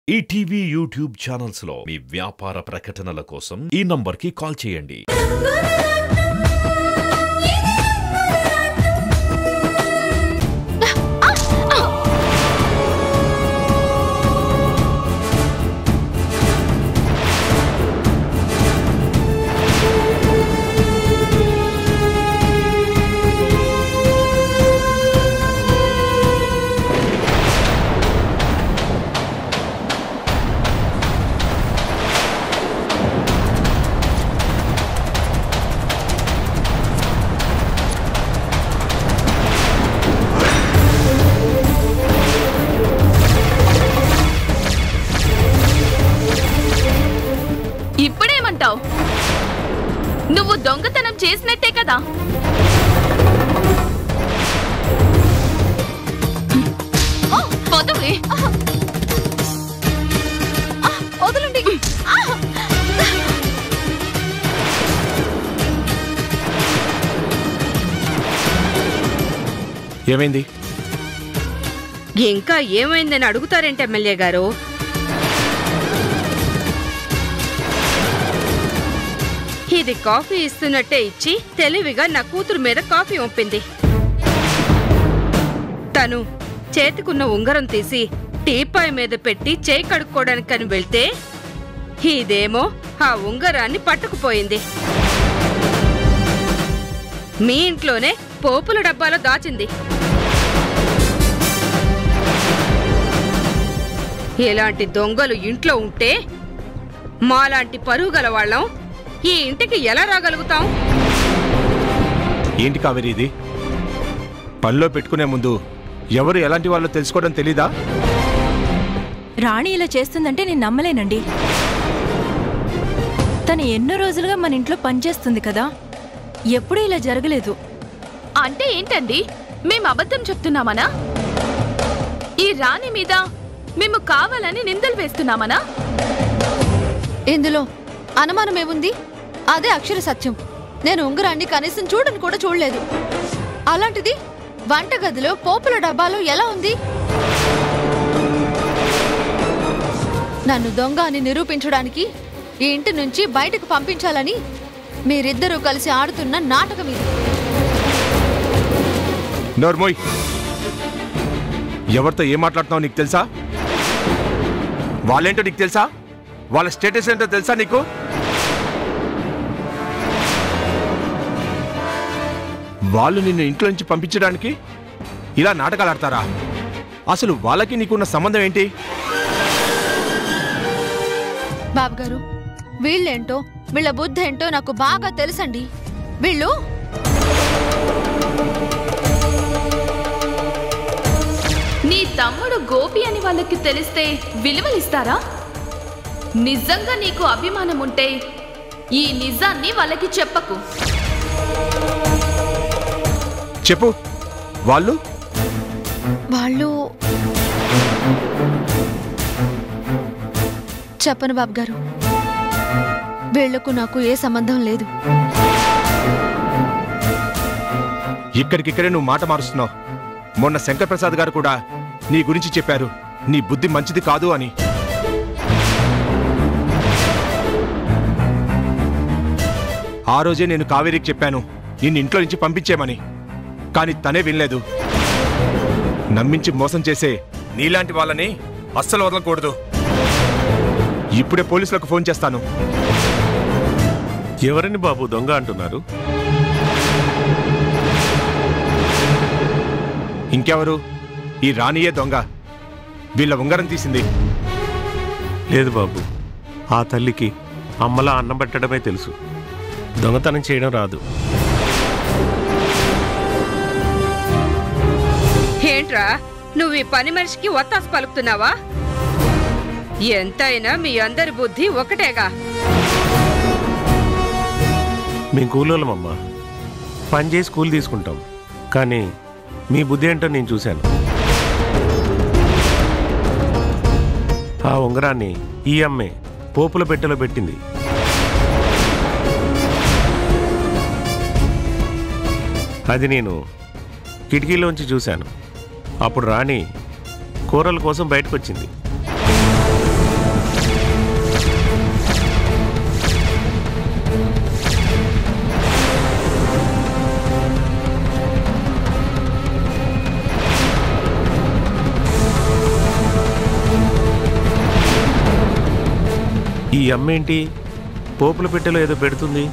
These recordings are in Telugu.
ఈటీవీ యూట్యూబ్ ఛానల్స్ లో మీ వ్యాపార ప్రకటనల కోసం ఈ నంబర్కి కాల్ చేయండి ఇప్పుడేమంటావు నువ్వు దొంగతనం చేసినట్టే కదా ఓ, వదలవే. ఆ, వదలండి ఆ. ఏమైంది ఇంకా ఏమైందని అడుగుతారేంటి ఎమ్మెల్యే గారు ఇది కాఫీ ఇస్తున్నట్టే ఇచ్చి తెలివిగా నా కూతురు మీద కాఫీ ఒప్పింది తను చేతికున్న ఉంగరం తీసి టీపాయ్ మీద పెట్టి చేయి కడుక్కోవడానికని వెళ్తే ఇదేమో ఆ ఉంగరాన్ని పట్టుకుపోయింది మీ ఇంట్లోనే పోపుల డబ్బాలో దాచింది ఇలాంటి దొంగలు ఇంట్లో ఉంటే మాలాంటి పరువు గల వాళ్ళం ఈ ఇంటికి ఎలా రాగలుగుతాం ఏంటి కావేరి ఇది పనిలో పెట్టుకునే ముందు ఎవరు ఎలాంటి వాళ్ళో తెలుసుకోవడం తెలీదా రాణి ఇలా చేస్తుందంటే నేను నమ్మలేనండి తను ఎన్నో రోజులుగా మన ఇంట్లో పనిచేస్తుంది కదా ఎప్పుడూ ఇలా జరగలేదు అంటే ఏంటండి మేము అబద్ధం చెప్తున్నామనా ఈ రాణి మీద మేము కావాలని నిందలు వేస్తున్నామనా ఇందులో అనుమానమేముంది అదే అక్షర సత్యం నేను ఉంగరాన్ని కనీసం చూడని కూడా చూడలేదు అలాంటిది వంటగదిలో పోపుల డబ్బాలో ఎలా ఉంది నన్ను దొంగ అని నిరూపించడానికి ఈ ఇంటి నుంచి బయటకు పంపించాలని మీరిద్దరూ కలిసి ఆడుతున్న నాటకం ఇది నోర్మోయ్ ఎవరితో ఏం మాట్లాడుతున్నావు నీకు తెలుసా వాళ్ళేంటో నీకు తెలుసా వాళ్ళ స్టేటస్ ఏంటో తెలుసా నీకు వాళ్ళు నిన్ను ఇంట్లో నుంచి పంపించడానికి ఇలా నాటకాలు ఆడతారా అసలు వాళ్ళకి నీకున్న సంబంధం ఏంటి బాబు గారు వీళ్ళేంటో వీళ్ళ బుద్ధి ఏంటో నాకు బాగా తెలుసండి వీళ్ళు నీ తమ్ముడు గోపి అని వాళ్ళకి తెలిస్తే విలువలిస్తారా నిజంగా నీకు అభిమానం ఉంటే ఈ నిజాన్ని వాళ్ళకి చెప్పకు చెప్పు వాళ్ళు వాళ్ళు చెప్పను బాబు గారు వీళ్లకు నాకు ఏ సంబంధం లేదు ఇక్కడికిక్కడే నువ్వు మాట మారుస్తున్నావు మొన్న శంకర్ ప్రసాద్ గారు కూడా నీ గురించి చెప్పారు నీ బుద్ధి మంచిది కాదు అని ఆ రోజే నేను కావేరికి చెప్పాను నిన్ను ఇంట్లో నుంచి పంపించేమని కానీ తనే వినలేదు నమ్మించి మోసం చేసే నీలాంటి వాళ్ళని అస్సలు వదలకూడదు ఇప్పుడే పోలీసులకు ఫోన్ చేస్తాను ఎవరిని బాబు దొంగ అంటున్నారు ఇంకెవరు ఈ రానియే దొంగ వీళ్ళ ఉంగరం తీసింది లేదు బాబు ఆ తల్లికి అమ్మలా అన్నం పెట్టడమే తెలుసు దొంగతనం చేయడం రాదు ఏంట్రా నువ్వు ఈ పని మనిషికి ఒత్తాసు పలుకుతున్నావా ఎంతైనా మీ అందరి బుద్ధి ఒకటేగా మేము కూలోళ్ళమమ్మా పని చేసి కూలి తీసుకుంటాం కానీ మీ బుద్ధి ఏంటో నేను చూశాను ఆ ఉంగరాన్ని ఈ అమ్మే పోపుల పెట్టెలో పెట్టింది అది నేను కిటికీలోంచి చూశాను అప్పుడు రాణి కూరల కోసం బయటకు వచ్చింది ఈ అమ్మ ఏంటి పోపుల పెట్టెలో ఏదో పెడుతుంది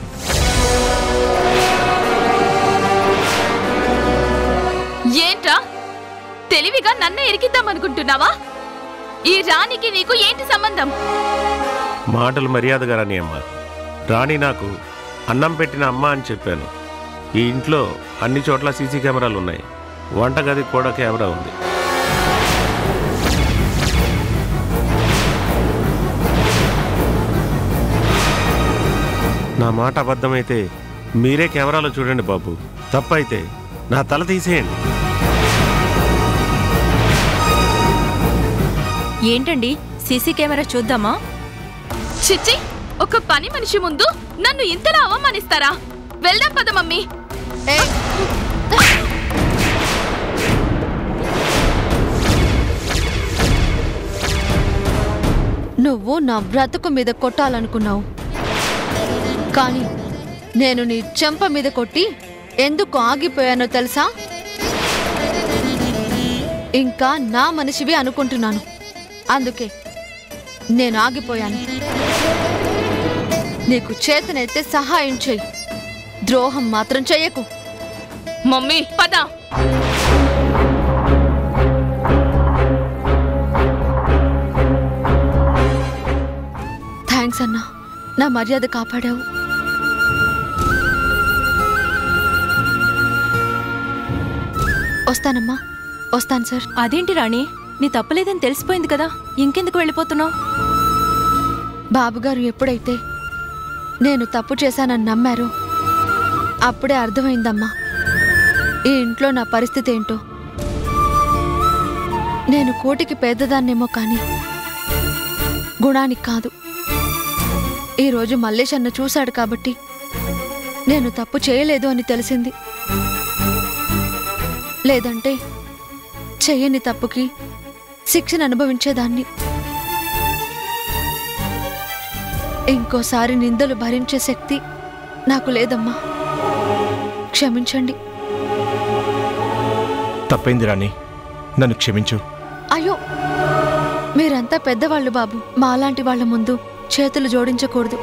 ఏంట్రా తెలివిగా నన్నే ఇరికిద్దామనుకుంటున్నావా ఈ రాణికి నీకు ఏంటి సంబంధం మాటలు మర్యాదగా రాని అమ్మ రాణి నాకు అన్నం పెట్టిన అమ్మ అని చెప్పాను ఈ ఇంట్లో అన్ని చోట్ల సీసీ కెమెరాలు ఉన్నాయి వంటగది కూడా కెమెరా ఉంది నా మాట అబద్ధమైతే మీరే కెమెరాలో చూడండి బాబు తప్పైతే నా తల తీసేయండి ఏంటండి సీసీ కెమెరా చూద్దామా చిచ్చి ఒక పని మనిషి ముందు నన్ను ఇంతలా అవమానిస్తారా వెళ్దాం పద మమ్మీ ఏ నువ్వు నా బ్రతుకు మీద కొట్టాలనుకున్నావు కానీ నేను నీ చెంప మీద కొట్టి ఎందుకు ఆగిపోయానో తెలుసా ఇంకా నా మనిషివి అనుకుంటున్నాను అందుకే నేను ఆగిపోయాను నీకు చేతనైతే సహాయం చెయ్యి ద్రోహం మాత్రం చెయ్యకు మమ్మీ పద థ్యాంక్స్ అన్నా నా మర్యాద కాపాడావు వస్తానమ్మా వస్తాను సార్ అదేంటి రాణి నీ తప్పలేదని తెలిసిపోయింది కదా ఇంకెందుకు వెళ్ళిపోతున్నావు బాబుగారు ఎప్పుడైతే నేను తప్పు చేశానని నమ్మారో అప్పుడే అర్థమైందమ్మా ఈ ఇంట్లో నా పరిస్థితి ఏంటో నేను కోటికి పేదదాన్నేమో కానీ గుణానికి కాదు ఈరోజు మల్లేష్ అన్న చూశాడు కాబట్టి నేను తప్పు చేయలేదు అని తెలిసింది లేదంటే చెయ్యని తప్పుకి శిక్షను అనుభవించేదాన్ని ఇంకోసారి నిందలు భరించే శక్తి నాకు లేదమ్మా క్షమించండి తప్పైంది రాణి నన్ను క్షమించు అయ్యో మీరంతా పెద్దవాళ్ళు బాబు మాలాంటి వాళ్ళ ముందు చేతులు జోడించకూడదు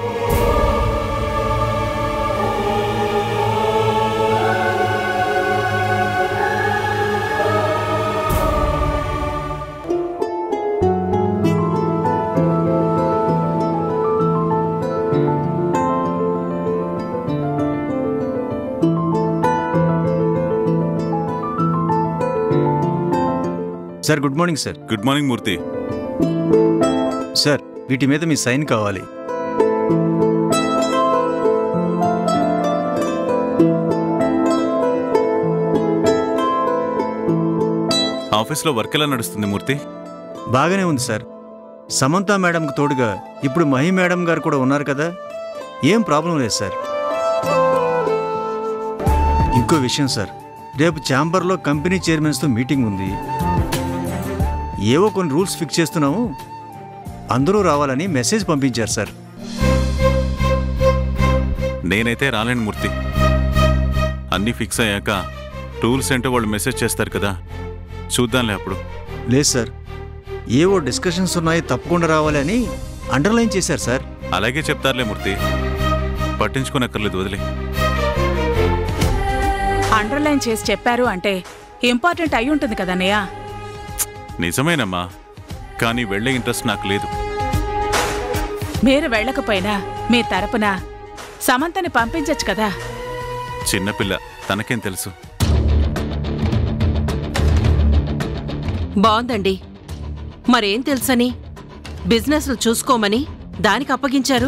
sir good morning sir good morning Murthy sir వీటి మీద మీ సైన్ కావాలి ఆఫీస్లో వర్క్ ఎలా నడుస్తుంది మూర్తి బాగానే ఉంది సార్ సమంత మేడంకు తోడుగా ఇప్పుడు మహి మేడం గారు కూడా ఉన్నారు కదా ఏం ప్రాబ్లం లేదు సార్ ఇంకో విషయం సార్ రేపు ఛాంబర్లో కంపెనీ చైర్మన్స్తో మీటింగ్ ఉంది ఏవో కొన్ని రూల్స్ ఫిక్స్ చేస్తున్నాము అందరూ రావాలని మెసేజ్ పంపించారు సార్ నేనైతే రాలేను మూర్తి అన్నీ ఫిక్స్ అయ్యాక రూల్స్ ఏంటో వాళ్ళు మెసేజ్ చేస్తారు కదా చూద్దాంలే అప్పుడు లేదు సార్ ఏవో డిస్కషన్స్ ఉన్నాయి తప్పకుండా రావాలని అండర్లైన్ చేశారు సార్ అలాగే చెప్తారులే మూర్తి పట్టించుకోనక్కర్లేదు వదిలే అండర్లైన్ చేసి చెప్పారు అంటే ఇంపార్టెంట్ అయి ఉంటుంది కదన్నయ్య నిజమేనమ్మా కానీ వెళ్ళే ఇంట్రెస్ట్ నాకు లేదు మీరు వెళ్ళకపోయినా మీ తరపున సమంతని పంపించచ్చు కదా చిన్నపిల్ల తనకేం తెలుసు బాగుందండి మరేం తెలుసని బిజినెస్లు చూసుకోమని దానికి అప్పగించారు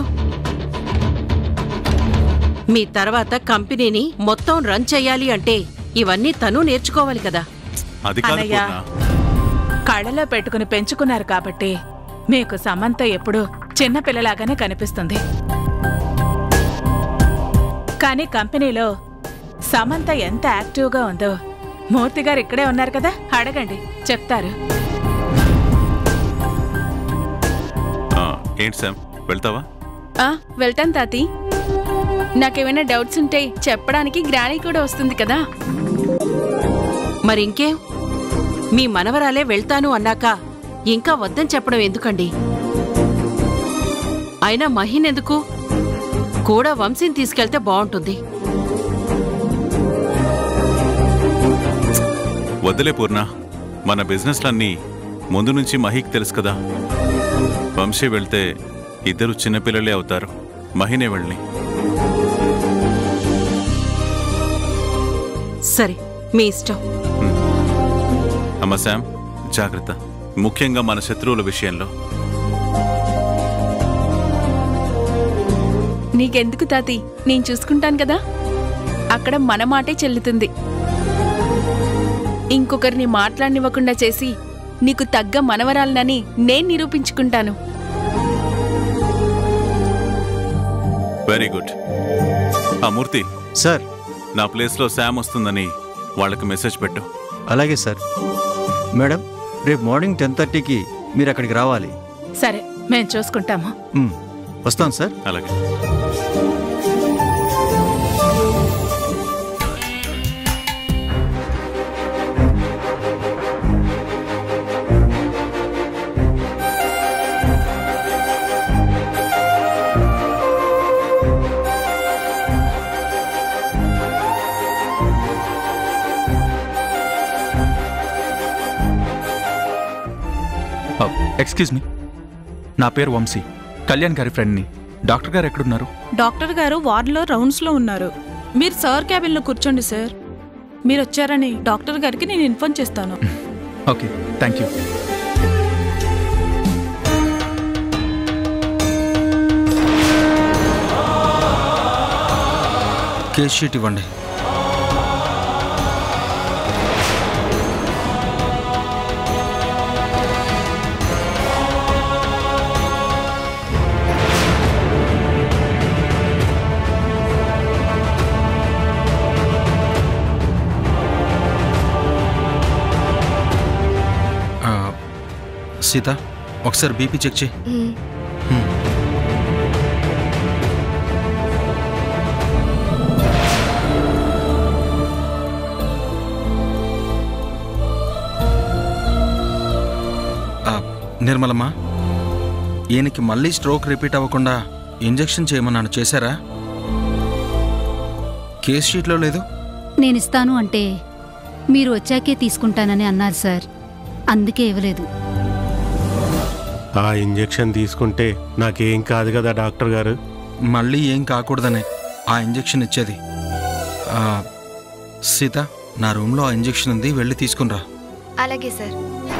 మీ తర్వాత కంపెనీని మొత్తం రన్ చెయ్యాలి అంటే ఇవన్నీ తను నేర్చుకోవాలి కదా అది కాదు అన్నయ్య. పూర్ణ. కళ్ళలో పెట్టుకుని పెంచుకున్నారు కాబట్టి మీకు సమంత ఎప్పుడు చిన్నపిల్లలాగానే కనిపిస్తుంది కానీ కంపెనీలో సమంత ఎంత యాక్టివ్గా ఉందో మూర్తి గారు ఇక్కడే ఉన్నారు కదా అడగండి చెప్తారు ఆ, ఏంటి శామ్ వెళ్తావా ఆ, వెళ్తాను తాతి నాకేమైనా డౌట్స్ ఉంటే చెప్పడానికి గ్రానీ కూడా వస్తుంది కదా మరింకేం మీ మనవరాలే వెళ్తాను అన్నాక ఇంకా వద్దని చెప్పడం ఎందుకండి అయినా మహిన్ ఎందుకు కూడా వంశీని తీసుకెళ్తే బాగుంటుంది వదిలే పూర్ణ మన బిజినెస్లన్నీ ముందు నుంచి మహికి తెలుసు కదా వంశీ వెళ్తే ఇద్దరు చిన్నపిల్లలే అవుతారు మహినే వెళ్ళని సరే మీ ఇష్టం అమ్మ శామ్ జాగ్రత్త ముఖ్యంగా మన శత్రువుల విషయంలో నీకెందుకు తాతి నేను చూసుకుంటాను కదా అక్కడ మన మాటే చెల్లుతుంది ఇంకొకరిని మాట్లాడనివ్వకుండా చేసి నీకు తగ్గ మనవరాలనని నేను నిరూపించుకుంటాను వెరీ గుడ్ ఆ మూర్తి సార్ నా ప్లేస్లో శామ్ వస్తుందని వాళ్ళకి మెసేజ్ పెట్టు అలాగే సార్ మేడం రేపు మార్నింగ్ టెన్ థర్టీకి మీరు అక్కడికి రావాలి సరే మేము చూసుకుంటాము మ్, వస్తాను సార్ అలాగే ఎక్స్క్యూజ్ మీ నా పేరు వంశీ కళ్యాణ్ గారి ఫ్రెండ్ని డాక్టర్ గారు ఎక్కడున్నారు డాక్టర్ గారు వార్డులో రౌండ్స్లో ఉన్నారు మీరు సార్ క్యాబిన్లో కూర్చోండి సార్ మీరు వచ్చారని డాక్టర్ గారికి నేను ఇన్ఫార్మ్ చేస్తాను okay thank you case sheet ఇవ్వండి ఆ, సీత ఒకసారి బీపీ చెక్ చేయి మ్, ఆ, నిర్మలమ్మ ఈయనకి మళ్ళీ స్ట్రోక్ రిపీట్ అవ్వకుండా ఇంజెక్షన్ చేయమన్నాను చేశారా కేస్ షీట్లో లేదు నేనిస్తాను అంటే మీరు వచ్చాకే తీసుకుంటానని అన్నారు సార్ అందుకే ఇవ్వలేదు ఆ ఇంజెక్షన్ తీసుకుంటే నాకేం కాదు కదా డాక్టర్ గారు మళ్ళీ ఏం కాకూడదనే ఆ ఇంజెక్షన్ ఇచ్చేది ఆ, సీత నా రూమ్లో ఆ ఇంజెక్షన్ ఉంది వెళ్ళి తీసుకునిరా అలాగే సార్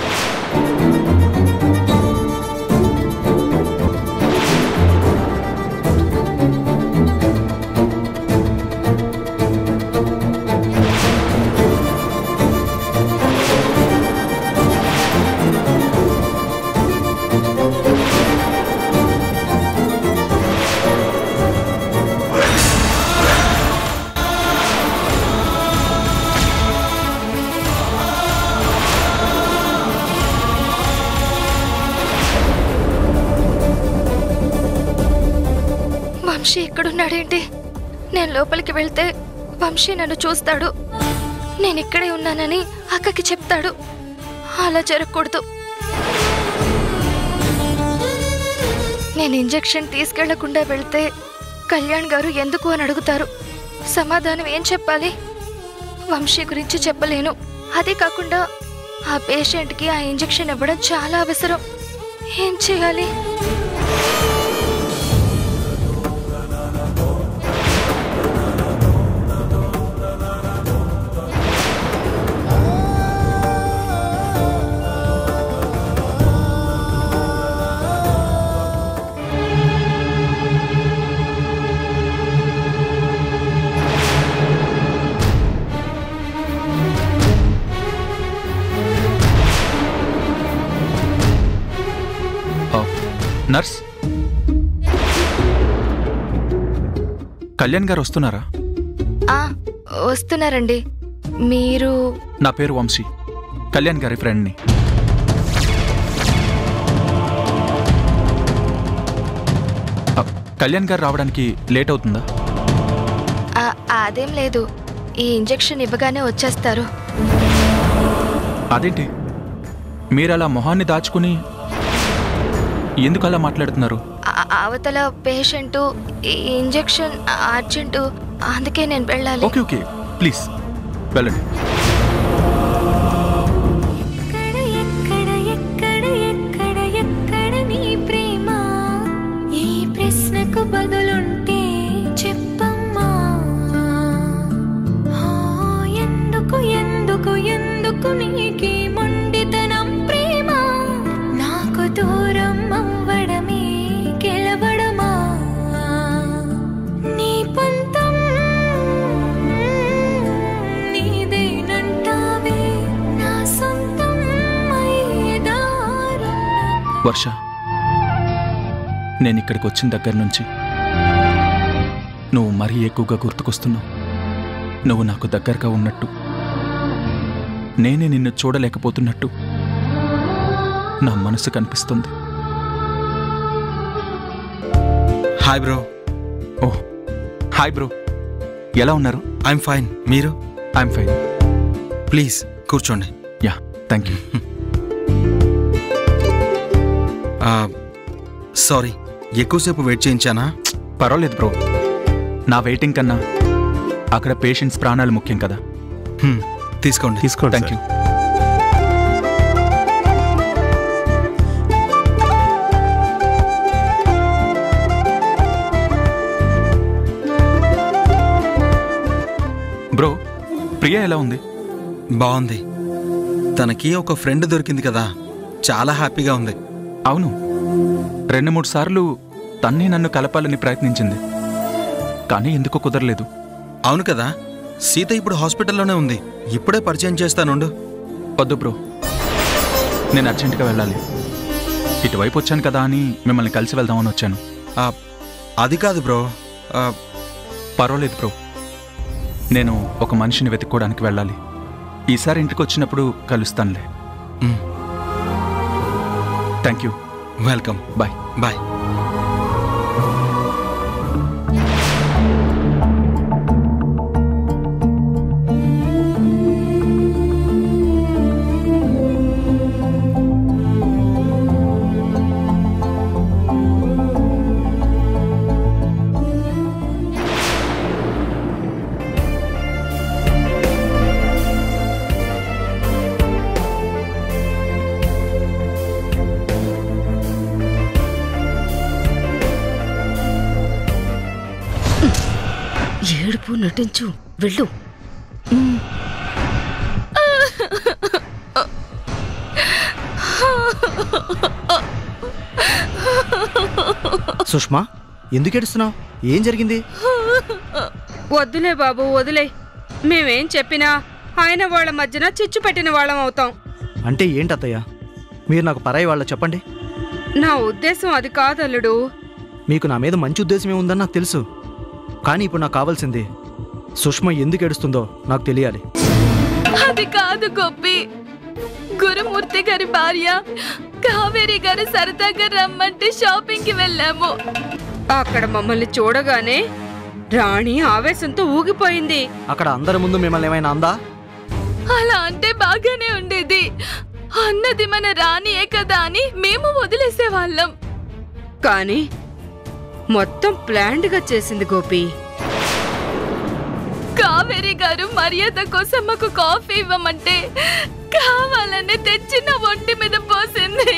వంశీ ఎక్కడున్నాడేంటి నేను లోపలికి వెళ్తే వంశీ నన్ను చూస్తాడు నేను ఇక్కడే ఉన్నానని అక్కకి చెప్తాడు అలా జరగకూడదు నేను ఇంజెక్షన్ తీసుకెళ్లకుండా వెళ్తే కళ్యాణ్ గారు ఎందుకు అని అడుగుతారు సమాధానం ఏం చెప్పాలి వంశీ గురించి చెప్పలేను అదే కాకుండా ఆ పేషెంట్కి ఆ ఇంజెక్షన్ ఇవ్వడం చాలా అవసరం ఏం చేయాలి ఆ, నర్స్ కళ్యాణ్ గారు వస్తున్నారా ఆ వస్తున్నారండి మీరు నా పేరు వంశీ కళ్యాణ్ గారి ఫ్రెండ్ని ఆ, కళ్యాణ్ గారు రావడానికి లేట్ అవుతుందా ఆ, అదేం లేదు ఈ ఇంజెక్షన్ ఇవ్వగానే వచ్చేస్తారు అదేంటి మీరు అలా మొహాన్ని దాచుకుని ఎందుకు అలా మాట్లాడుతున్నారు ఆ- అవతల పేషెంట్ ఇంజెక్షన్ అర్జెంటు అందుకే నేను వెళ్ళాలి ఓకే ఓకే ప్లీజ్ వెళ్ళండి ఎక్కడ ఎక్కడ ఎక్కడ ఎక్కడ నీ ప్రేమ ఈ ప్రశ్నకు బదులుంటే చెప్పమ్మా ఆ, ఎందుకు ఎందుకు ఎందుకు నీకి మొండితనం ప్రేమ నాకు దూరం అవ్వడమే గెలవడమా నీ పంతం నీదేనంటావే నా సొంతం అయ్యేదారు వర్ష నేను ఇక్కడికి వచ్చిన దగ్గర నుంచి నువ్వు మరీ ఎక్కువగా గుర్తుకొస్తున్నావు నువ్వు నాకు దగ్గరగా ఉన్నట్టు నేనే నిన్ను చూడలేకపోతున్నట్టు నా మనసు కనిపిస్తుంది హాయ్ బ్రో ఓ హాయ్ బ్రో ఎలా ఉన్నారు ఐఎమ్ ఫైన్ మీరు ఐఎమ్ ఫైన్ ప్లీజ్ కూర్చోండి యా థ్యాంక్ యూ సారీ ఎక్కువసేపు వెయిట్ చేయించానా పర్వాలేదు బ్రో నా వెయిటింగ్ కన్నా అక్కడ పేషెంట్స్ ప్రాణాలు ముఖ్యం కదా హ్మ్, తీసుకోండి తీసుకోండి థ్యాంక్ యూ బ్రో ప్రియా ఎలా ఉంది బాగుంది తనకి ఒక ఫ్రెండ్ దొరికింది కదా చాలా హ్యాపీగా ఉంది అవును రెండు మూడు సార్లు తన్నే నన్ను కలపాలని ప్రయత్నించింది కానీ ఎందుకు కుదరలేదు అవును కదా సీత ఇప్పుడు హాస్పిటల్లోనే ఉంది ఇప్పుడే పరిచయం చేస్తానుండు వద్దు బ్రో నేను అర్జెంటుగా వెళ్ళాలి ఇటువైపు వచ్చాను కదా అని మిమ్మల్ని కలిసి వెళ్దామని వచ్చాను అది కాదు బ్రో పర్వాలేదు బ్రో నేను ఒక మనిషిని వెతుక్కోవడానికి వెళ్ళాలి ఈసారి ఇంటికి వచ్చినప్పుడు కలుస్తానులే thank you welcome bye bye ఏడుపు నటించు వెళ్ళు సుష్మా ఎందుకు ఏడుస్తున్నావు ఏం జరిగింది వద్దులే బాబు వదిలే మేమేం చెప్పినా ఆయన వాళ్ళ మధ్యన చిచ్చు పెట్టిన వాళ్ళం అవుతాం అంటే ఏంటి అత్తయ్య మీరు నాకు పరాయి వాళ్ళ చెప్పండి నా ఉద్దేశం అది కాదల్లుడు మీకు నా మీద మంచి ఉద్దేశమే ఉందని నాకు తెలుసు కానీ ఇప్పుడు నాకు కావాల్సింది సుష్మ ఎందుకు ఏడుస్తుందో నాకు తెలియాలి అది కాదు గొప్పి గురుమూర్తి గారి భార్య కావేరి గారు సరదాగా రమ్మంటే షాపింగ్ కి వెళ్ళాము అక్కడ మమ్మల్ని చూడగానే రాణి ఆవేశంతో ఊగిపోయింది అక్కడ అందరి ముందు మిమ్మల్ని ఏమైనా అందా అలా అంటే బాగానే ఉండేది అన్నది మన రాణియే కదా అని మేము వదిలేసేవాళ్ళం కానీ మొత్తం ప్లాండ్ గా చేసింది గోపి కావేరి గారు మర్యాద కోసం మాకు కాఫీ ఇవ్వమంటే కావాలని తెచ్చిన ఒంటి మీద పోసింది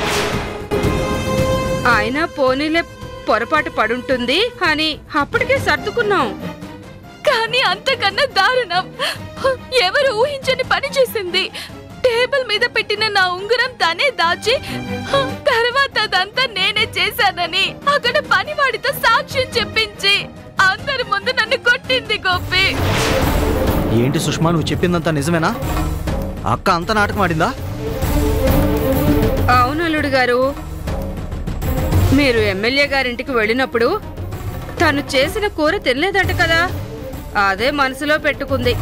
ఆయన పోనీలే పొరపాటు పడుంటుంది అని అప్పటికే సర్దుకున్నాం కానీ అంతకన్నా దారుణం ఎవరు ఊహించని పని చేసింది టేబుల్ మీద పెట్టిన నా ఉంగరం తనే దాచి తర్వాత అదంతా నేనే చేశానని అక్కడ పనివాడితో సాక్ష్యం చెప్పించి అందరి ముందు నన్ను కొట్టింది గోపి ఏంటి సుష్మా నువ్వు చెప్పిందంతా నిజమేనా అక్క అంత నాటకం ఆడిందా అవును అల్లుడు గారు మీరు ఎమ్మెల్యే గారింటికి వెళ్ళినప్పుడు తను చేసిన కూర తినలేదంట కదా అదే మనసులో పెట్టుకుంది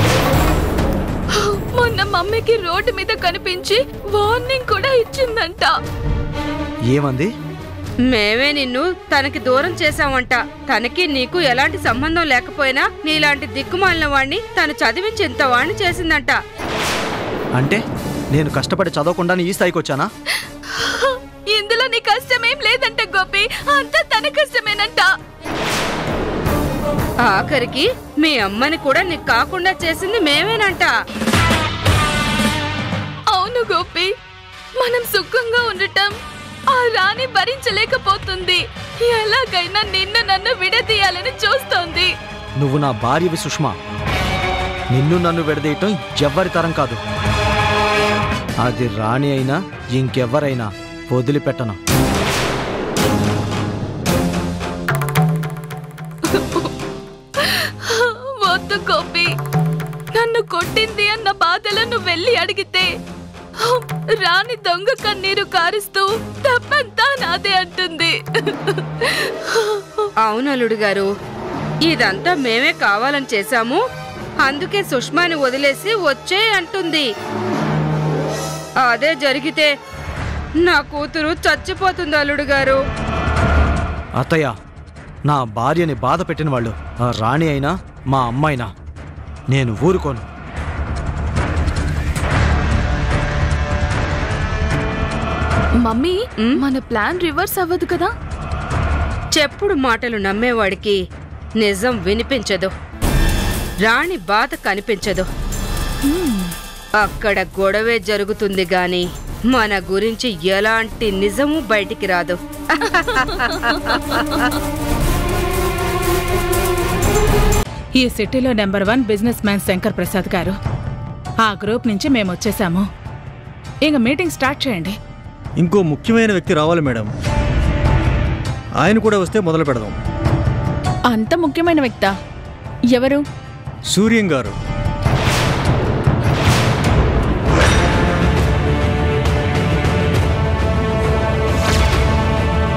మొన్న మమ్మీకి రోడ్డు మీద కనిపించి వార్నింగ్ కూడా ఇచ్చిందంట ఏమంది మేమే నిన్ను తనకి దూరం చేశామంట తనకి నీకు ఎలాంటి సంబంధం లేకపోయినా నీలాంటి దిక్కుమాలిన వాణ్ణి తను చదివించి ఇంత వాణ్ణి చేసిందంట అంటే నేను కష్టపడి చదవకుండా ఈ స్థాయికి వచ్చానా ఇందులో నీ కష్టమేం లేదంట గోపి అంతా తన కష్టమేనంట ఆఖరికి మీ అమ్మని కూడా నీకు కాకుండా చేసింది మేమేనంట అవును గోపి మనం సుఖంగా ఉండటం ఆ రాణి భరించలేకపోతుంది ఎలాగైనా నిన్ను నన్ను విడదీయాలని చూస్తోంది నువ్వు నా భార్యవి సుష్మా నిన్ను నన్ను విడదీయటం ఎవ్వరి తరం కాదు అది రాణి అయినా ఇంకెవ్వరైనా వదిలిపెట్టను వద్దు గోపి నన్ను కొట్టింది అన్న బాధలో నువ్వు వెళ్ళి అడిగితే రాణి దొంగ కన్నీరు కారుస్తూ తప్పంతా నాదే అంటుంది అవునలుడు గారు ఇదంతా మేమే కావాలని చేశాము అందుకే సుష్మాని వదిలేసి వచ్చే అంటుంది అదే జరిగితే నా కూతురు చచ్చిపోతుంది అల్లుడు గారు అత్తయ్య నా భార్యని బాధ పెట్టిన వాళ్ళు ఆ రాణి అయినా మా అమ్మైనా నేను ఊరుకోను మమ్మీ మన ప్లాన్ రివర్స్ అవ్వదు కదా చెప్పుడు మాటలు నమ్మేవాడికి నిజం వినిపించదు రాణి బాధ కనిపించదు అక్కడ గొడవే జరుగుతుంది గాని మన గురించి ఎలాంటి నిజము బయటికి రాదు ఈ సిటీలో number one businessman Shankar Prasad garu ఆ గ్రూప్ నుంచి మేము వచ్చేసాము ఇంక మీటింగ్ స్టార్ట్ చేయండి ఇంకో ముఖ్యమైన వ్యక్తి రావాలి మేడం ఆయన కూడా వస్తే మొదలు పెడదాం అంత ముఖ్యమైన వ్యక్త ఎవరు సూర్యం గారు